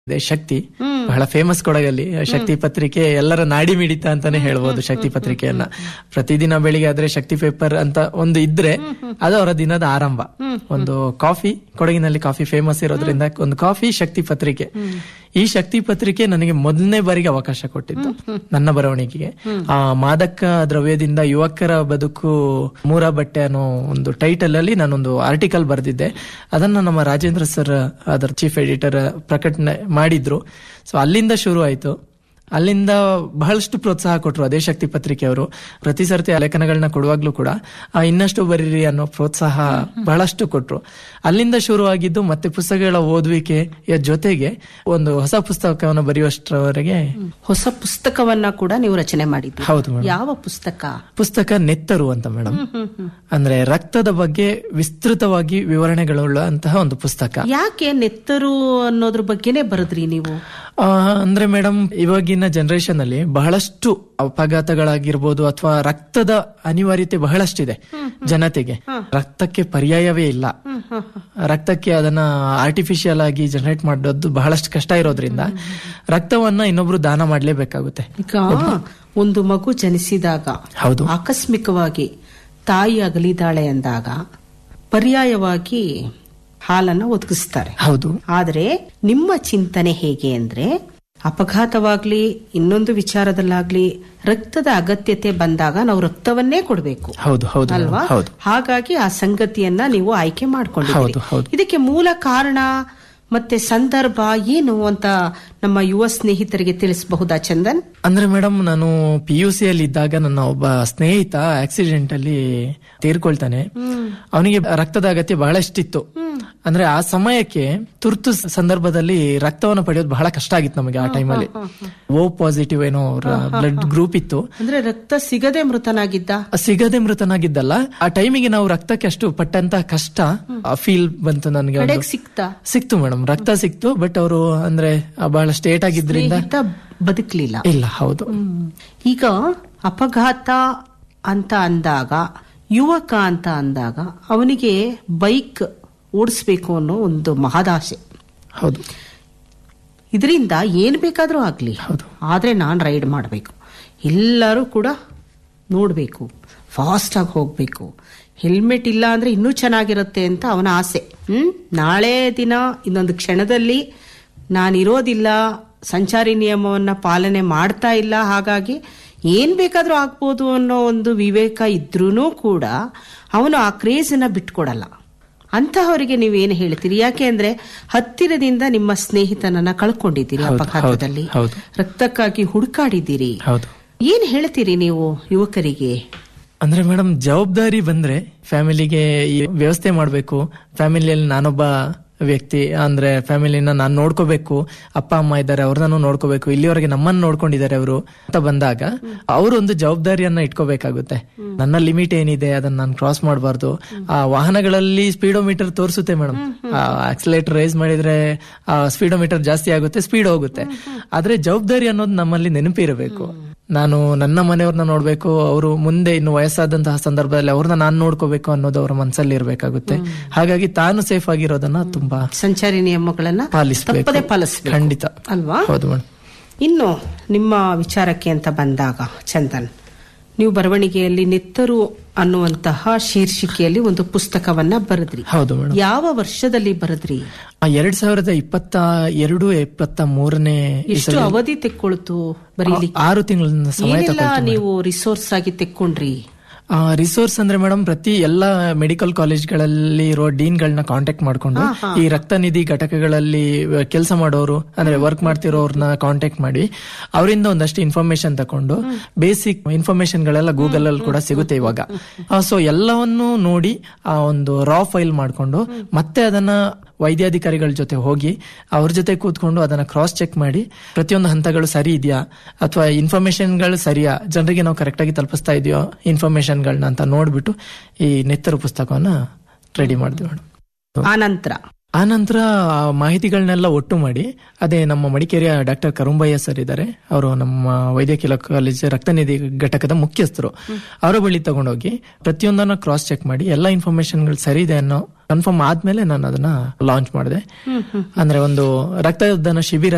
ಇದೆ ಶಕ್ತಿ ಬಹಳ ಫೇಮಸ್ ಕೊಡಗಲ್ಲಿ ಶಕ್ತಿ ಪತ್ರಿಕೆ ಎಲ್ಲರ ನಾಡಿ ಮಿಡಿತ ಅಂತಾನೆ ಹೇಳ್ಬೋದು ಶಕ್ತಿ ಪತ್ರಿಕೆಯನ್ನ ಪ್ರತಿದಿನ ಬೆಳಿಗ್ಗೆ ಆದ್ರೆ ಶಕ್ತಿ ಪೇಪರ್ ಅಂತ ಒಂದು ಇದ್ರೆ ಅದು ಅವರ ದಿನದ ಆರಂಭ ಒಂದು ಕಾಫಿ ಕೊಡಗಿನಲ್ಲಿ ಕಾಫಿ ಫೇಮಸ್ ಇರೋದ್ರಿಂದ ಒಂದು ಕಾಫಿ ಶಕ್ತಿ ಪತ್ರಿಕೆ ಈ ಶಕ್ತಿ ಪತ್ರಿಕೆ ನನಗೆ ಮೊದಲನೇ ಬಾರಿಗೆ ಅವಕಾಶ ಕೊಟ್ಟಿದ್ದು ನನ್ನ ಬರವಣಿಗೆಗೆ ಆ ಮಾದಕ ದ್ರವ್ಯದಿಂದ ಯುವಕರ ಬದುಕು ಮೂರ ಬಟ್ಟೆ ಅನ್ನೋ ಒಂದು ಟೈಟಲ್ ಅಲ್ಲಿ ನಾನೊಂದು ಆರ್ಟಿಕಲ್ ಬರೆದಿದ್ದೆ ಅದನ್ನ ನಮ್ಮ ರಾಜೇಂದ್ರ ಸರ್ ಅದರ ಚೀಫ್ ಎಡಿಟರ್ ಪ್ರಕಟಣೆ ಮಾಡಿದ್ರು ಸೊ ಅಲ್ಲಿಂದ ಶುರು ಆಯ್ತು ಅಲ್ಲಿಂದ ಬಹಳಷ್ಟು ಪ್ರೋತ್ಸಾಹ ಕೊಟ್ರು ಅದೇ ಶಕ್ತಿ ಪತ್ರಿಕೆಯವರು ಪ್ರತಿ ಸರ್ತಿ ಲೇಖನಗಳನ್ನ ಕೊಡುವಾಗ್ಲೂ ಕೂಡ ಆ, ಇನ್ನಷ್ಟು ಬರೀರಿ ಅನ್ನೋ ಪ್ರೋತ್ಸಾಹ ಬಹಳಷ್ಟು ಕೊಟ್ರು ಅಲ್ಲಿಂದ ಶುರುವಾಗಿದ್ದು ಮತ್ತೆ ಪುಸ್ತಕಗಳ ಓದುವಿಕೆಯ ಜೊತೆಗೆ ಒಂದು ಹೊಸ ಪುಸ್ತಕವನ್ನು ಬರೆಯುವಷ್ಟರವರೆಗೆ ಹೊಸ ಪುಸ್ತಕವನ್ನ ಕೂಡ ನೀವು ರಚನೆ ಮಾಡಿದ್ದೀರಿ ಹೌದು ಮೇಡಮ್ ಯಾವ ಪುಸ್ತಕ ಪುಸ್ತಕ ನೆತ್ತರು ಅಂತ ಮೇಡಮ್ ಅಂದ್ರೆ ರಕ್ತದ ಬಗ್ಗೆ ವಿಸ್ತೃತವಾಗಿ ವಿವರಣೆಗಳುಳ್ಳ ಅಂತಹ ಒಂದು ಪುಸ್ತಕ ಯಾಕೆ ನೆತ್ತರು ಅನ್ನೋದ್ರ ಬಗ್ಗೆನೇ ಬರದ್ರಿ ನೀವು ಆ, ಅಂದ್ರೆ ಮೇಡಮ್ ಇವಾಗಿನ ಜನರೇಷನ್ ಅಲ್ಲಿ ಬಹಳಷ್ಟು ಅಪಘಾತಗಳಾಗಿರ್ಬೋದು ಅಥವಾ ರಕ್ತದ ಅನಿವಾರ್ಯತೆ ಬಹಳಷ್ಟಿದೆ ಜನತೆಗೆ ರಕ್ತಕ್ಕೆ ಪರ್ಯಾಯವೇ ಇಲ್ಲ ರಕ್ತಕ್ಕೆ ಅದನ್ನ ಆರ್ಟಿಫಿಷಿಯಲ್ ಆಗಿ ಜನರೇಟ್ ಮಾಡೋದು ಬಹಳಷ್ಟು ಕಷ್ಟ ಇರೋದ್ರಿಂದ ರಕ್ತವನ್ನ ಇನ್ನೊಬ್ರು ದಾನ ಮಾಡ್ಲೇಬೇಕಾಗುತ್ತೆ ಈಗ ಒಂದು ಮಗು ಜನಿಸಿದಾಗ ಹೌದು ಆಕಸ್ಮಿಕವಾಗಿ ತಾಯಿ ಅಗಲಿದಾಳೆ ಅಂದಾಗ ಪರ್ಯಾಯವಾಗಿ ಹಾಲನ್ನ ಒದಗಿಸ್ತಾರೆ ಹೌದು ಆದ್ರೆ ನಿಮ್ಮ ಚಿಂತನೆ ಹೇಗೆ ಅಂದ್ರೆ ಅಪಘಾತವಾಗ್ಲಿ ಇನ್ನೊಂದು ವಿಚಾರದಲ್ಲಾಗ್ಲಿ ರಕ್ತದ ಅಗತ್ಯತೆ ಬಂದಾಗ ನಾವು ರಕ್ತವನ್ನೇ ಕೊಡಬೇಕು ಹೌದು ಹೌದು ಮೇಡಮ್, ಅಲ್ವಾ ಹೌದು ಹಾಗಾಗಿ ಆ ಸಂಗತಿಯನ್ನ ನೀವು ಆಯ್ಕೆ ಮಾಡ್ಕೊಂಡಿದ್ದೀರಿ ಹೌದು, ಹೌದು. ಇದಕ್ಕೆ ಮೂಲ ಕಾರಣ ಮತ್ತೆ ಸಂದರ್ಭ ಏನು ಅಂತ ನಮ್ಮ ಯುವ ಸ್ನೇಹಿತರಿಗೆ ತಿಳಿಸಬಹುದಾ ಚಂದನ್ ಅಂದ್ರೆ ಮೇಡಮ್ ನಾನು ಪಿ ಯು ಸಿ ಅಲ್ಲಿ ಇದ್ದಾಗ ನನ್ನ ಒಬ್ಬ ಸ್ನೇಹಿತ ಆಕ್ಸಿಡೆಂಟ್ ಅಲ್ಲಿ ತೀರ್ಕೊಳ್ತಾನೆ ಅವನಿಗೆ ರಕ್ತದ ಅಗತ್ಯ ಬಹಳಷ್ಟಿತ್ತು ಅಂದ್ರೆ ಆ ಸಮಯಕ್ಕೆ ತುರ್ತು ಸಂದರ್ಭದಲ್ಲಿ ರಕ್ತವನ್ನು ಪಡೆಯೋದು ಬಹಳ ಕಷ್ಟ ಆಗಿತ್ತು ನಮಗೆ ಆ ಟೈಮಲ್ಲಿ ಓ ಪಾಸಿಟಿವ್ ಏನೋ ಬ್ಲಡ್ ಗ್ರೂಪ್ ಇತ್ತು ಅಂದ್ರೆ ರಕ್ತ ಸಿಗದೆ ಮೃತನಾಗಿದ್ದ ಸಿಗದೆ ಮೃತನಾಗಿದ್ದಲ್ಲ ಆ ಟೈಮಿಗೆ ನಾವು ರಕ್ತಕ್ಕೆ ಅಷ್ಟು ಪಟ್ಟಂತ ಕಷ್ಟ ಫೀಲ್ ಬಂತು ನನಗೆ ಒಂದು. ಕಡೆಗ್ ಸಿಕ್ತಾ ಸಿಕ್ತು ಮೇಡಮ್ ರಕ್ತ ಸಿಕ್ತು ಬಟ್ ಅವರು ಅಂದ್ರೆ ಆ, ಬಹಳ ಸ್ಟೇಟ್ ಆಗಿದ್ರಿಂದ ಸ್ನೇಹಿತ ಬದುಕ್ಲಿಲ್ಲ ಇಲ್ಲ ಹೌದು ಈಗ ಅಪಘಾತ ಅಂತ ಅಂದಾಗ ಯುವಕ ಅಂತ ಅಂದಾಗ ಅವನಿಗೆ ಬೈಕ್ ಓಡಿಸ್ಬೇಕು ಅನ್ನೋ ಒಂದು ಮಹದಾಸೆ ಹೌದು ಇದರಿಂದ ಏನ್ ಬೇಕಾದ್ರೂ ಆಗ್ಲಿ ಹೌದು. ಆದ್ರೆ ನಾನ್ ರೈಡ್ ಮಾಡಬೇಕು ಎಲ್ಲರೂ ಕೂಡ ನೋಡ್ಬೇಕು ಫಾಸ್ಟ್ ಆಗಿ ಹೋಗ್ಬೇಕು ಹೆಲ್ಮೆಟ್ ಇಲ್ಲ ಅಂದ್ರೆ ಇನ್ನೂ ಚೆನ್ನಾಗಿರುತ್ತೆ ಅಂತ ಅವನ ಆಸೆ ಹ್ಮ್ ನಾಳೆ ದಿನ ಇನ್ನೊಂದು ಕ್ಷಣದಲ್ಲಿ ನಾನಿರೋದಿಲ್ಲ ಸಂಚಾರಿ ನಿಯಮವನ್ನ ಪಾಲನೆ ಮಾಡ್ತಾ ಇಲ್ಲ ಹಾಗಾಗಿ ಏನ್ ಬೇಕಾದ್ರೂ ಆಗ್ಬೋದು ಅನ್ನೋ ಒಂದು ವಿವೇಕ ಇದ್ರೂ ಕೂಡ ಅವನು ಆ ಕ್ರೇಜನ್ನ ಬಿಟ್ಕೊಡಲ್ಲ ಅಂತಹವರಿಗೆ ನೀವೇನು ಹೇಳ್ತೀರಿ ಯಾಕೆ ಅಂದ್ರೆ ಹತ್ತಿರದಿಂದ ನಿಮ್ಮ ಸ್ನೇಹಿತನನ್ನ ಕಳ್ಕೊಂಡಿದ್ದೀರಿ ಹೌದು, ಅಪಘಾತದಲ್ಲಿ ಹೌದು, ರಕ್ತಕ್ಕಾಗಿ ಹುಡುಕಾಡಿದ್ದೀರಿ ಹೌದು ಏನ್ ಹೇಳ್ತೀರಿ ನೀವು ಯುವಕರಿಗೆ ಅಂದ್ರೆ ಮೇಡಮ್ ಜವಾಬ್ದಾರಿ ಬಂದ್ರೆ ಫ್ಯಾಮಿಲಿಗೆ ಈ ವ್ಯವಸ್ಥೆ ಮಾಡಬೇಕು ಫ್ಯಾಮಿಲಿಯಲ್ಲಿ ನಾನೊಬ್ಬ ವ್ಯಕ್ತಿ ಅಂದ್ರೆ ಫ್ಯಾಮಿಲಿನ ನಾನು ನೋಡ್ಕೋಬೇಕು ಅಪ್ಪ ಅಮ್ಮ ಇದ್ದಾರೆ ಅವ್ರನ್ನೂ ನೋಡ್ಕೋಬೇಕು ಇಲ್ಲಿವರೆಗೆ ನಮ್ಮನ್ನ ನೋಡ್ಕೊಂಡಿದ್ದಾರೆ ಅವರು ಅಂತ ಬಂದಾಗ ಅವರು ಒಂದು ಜವಾಬ್ದಾರಿಯನ್ನ ಇಟ್ಕೋಬೇಕಾಗುತ್ತೆ ನನ್ನ ಲಿಮಿಟ್ ಏನಿದೆ ಅದನ್ನ ನಾನು ಕ್ರಾಸ್ ಮಾಡಬಾರ್ದು ಆ ವಾಹನಗಳಲ್ಲಿ ಸ್ಪೀಡೋಮೀಟರ್ ತೋರಿಸುತ್ತೆ ಮೇಡಮ್ ಆಕ್ಸಿಲೇಟರ್ ರೈಸ್ ಮಾಡಿದ್ರೆ ಸ್ಪೀಡೋಮೀಟರ್ ಜಾಸ್ತಿ ಆಗುತ್ತೆ ಸ್ಪೀಡ್ ಹೋಗುತ್ತೆ ಆದ್ರೆ ಜವಾಬ್ದಾರಿ ಅನ್ನೋದು ನಮ್ಮಲ್ಲಿ ನೆನಪಿರಬೇಕು ನಾನು ನನ್ನ ಮನೆಯವ್ರನ್ನ ನೋಡ್ಬೇಕು ಅವರು ಮುಂದೆ ಇನ್ನು ವಯಸ್ಸಾದಂತಹ ಸಂದರ್ಭದಲ್ಲಿ ಅವ್ರನ್ನ ನಾನು ನೋಡ್ಕೋಬೇಕು ಅನ್ನೋದು ಅವರ ಮನಸ್ಸಲ್ಲಿ ಇರಬೇಕಾಗುತ್ತೆ ಹಾಗಾಗಿ ತಾನು ಸೇಫ್ ಆಗಿರೋದನ್ನ ತುಂಬಾ ಸಂಚಾರಿ ನಿಯಮಗಳನ್ನ ಪಾಲಿಸ್ಬೇಕು ತಪ್ಪದೆ ಪಾಲಿಸ್ಬೇಕು ಖಂಡಿತ ಅಲ್ವಾ ಹೌದು ಮೇಡಮ್ ಇನ್ನು ನಿಮ್ಮ ವಿಚಾರಕ್ಕೆ ಅಂತ ಬಂದಾಗ ಚಂದನ್ ನೀವು ಬರವಣಿಗೆಯಲ್ಲಿ ನೆತ್ತರು ಅನ್ನುವಂತಹ ಶೀರ್ಷಿಕೆಯಲ್ಲಿ ಒಂದು ಪುಸ್ತಕವನ್ನ ಬರೆದ್ರಿ ಹೌದು ಮೇಡಮ್ ಯಾವ ವರ್ಷದಲ್ಲಿ ಬರೆದ್ರಿ ಎರಡ್ ಸಾವಿರದ ಇಪ್ಪತ್ತ ಎರಡು ಇಪ್ಪತ್ತ ಮೂರನೇ ಎಷ್ಟು ಅವಧಿ ತೆಕ್ಕೊಳ್ತು ಬರೀಲಿಕ್ಕೆ ಆರು ತಿಂಗಳ ಸಮಯ ಏನೆಲ್ಲ ನೀವು ರಿಸೋರ್ಸ್ ಆಗಿ ತೆಕ್ಕೊಂಡ್ರಿ ರಿಸೋರ್ಸ್ ಅಂದ್ರೆ ಮೇಡಮ್ ಪ್ರತಿ ಎಲ್ಲ ಮೆಡಿಕಲ್ ಕಾಲೇಜ್ಗಳಲ್ಲಿ ಇರೋ ಡೀನ್ಗಳನ್ನ ಕಾಂಟ್ಯಾಕ್ಟ್ ಮಾಡ್ಕೊಂಡು ಈ ರಕ್ತ ನಿಧಿ ಘಟಕಗಳಲ್ಲಿ ಕೆಲಸ ಮಾಡೋರು ಅಂದ್ರೆ ವರ್ಕ್ ಮಾಡ್ತಿರೋರ್ನ ಕಾಂಟ್ಯಾಕ್ಟ್ ಮಾಡಿ ಅವರಿಂದ ಒಂದಷ್ಟು ಇನ್ಫಾರ್ಮೇಶನ್ ತಕೊಂಡು ಬೇಸಿಕ್ ಇನ್ಫಾರ್ಮೇಶನ್ ಗಳೆಲ್ಲ ಗೂಗಲ್ ಅಲ್ಲಿ ಕೂಡ ಸಿಗುತ್ತೆ ಇವಾಗ ಸೊ ಎಲ್ಲವನ್ನು ನೋಡಿ ಆ ಒಂದು ರಾ ಫೈಲ್ ಮಾಡ್ಕೊಂಡು ಮತ್ತೆ ಅದನ್ನ ವೈದ್ಯಾಧಿಕಾರಿಗಳ ಜೊತೆ ಹೋಗಿ ಅವ್ರ ಜೊತೆ ಕೂತ್ಕೊಂಡು ಅದನ್ನ ಕ್ರಾಸ್ ಚೆಕ್ ಮಾಡಿ ಪ್ರತಿಯೊಂದು ಹಂತಗಳು ಸರಿ ಇದೆಯಾ ಅಥವಾ ಇನ್ಫಾರ್ಮೇಶನ್ಗಳು ಸರಿಯಾ ಜನರಿಗೆ ನಾವು ಕರೆಕ್ಟ್ ಆಗಿ ತಲುಪಿಸ್ತಾ ಇದೆಯೋ ಇನ್ಫಾರ್ಮೇಶನ್ಗಳನ್ನ ಅಂತ ನೋಡ್ಬಿಟ್ಟು ಈ ನೆತ್ತರು ಪುಸ್ತಕವನ್ನ ರೆಡಿ ಮಾಡಿದ್ವಿ ಮೇಡಮ್ ಆ ನಂತರ ಆ ನಂತರ ಆ ಮಾಹಿತಿಗಳನ್ನೆಲ್ಲ ಒಟ್ಟು ಮಾಡಿ ಅದೇ ನಮ್ಮ ಮಡಿಕೇರಿಯ ಡಾಕ್ಟರ್ ಕರುಂಬಯ್ಯ ಸರ್ ಇದ್ದಾರೆ ಅವರು ನಮ್ಮ ವೈದ್ಯಕೀಯ ಕಾಲೇಜ್ ರಕ್ತನಿಧಿ ಘಟಕದ ಮುಖ್ಯಸ್ಥರು ಅವರ ಬಳಿ ತಗೊಂಡೋಗಿ ಪ್ರತಿಯೊಂದನ್ನ ಕ್ರಾಸ್ ಚೆಕ್ ಮಾಡಿ ಎಲ್ಲ ಇನ್ಫಾರ್ಮೇಶನ್ಗಳು ಸರಿ ಇದೆ ಅನ್ನೋ ಕನ್ಫರ್ಮ್ ಆದ್ಮೇಲೆ ನಾನು ಅದನ್ನ ಲಾಂಚ್ ಮಾಡಿದೆ ಅಂದ್ರೆ ಒಂದು ರಕ್ತದಾನ ಶಿಬಿರ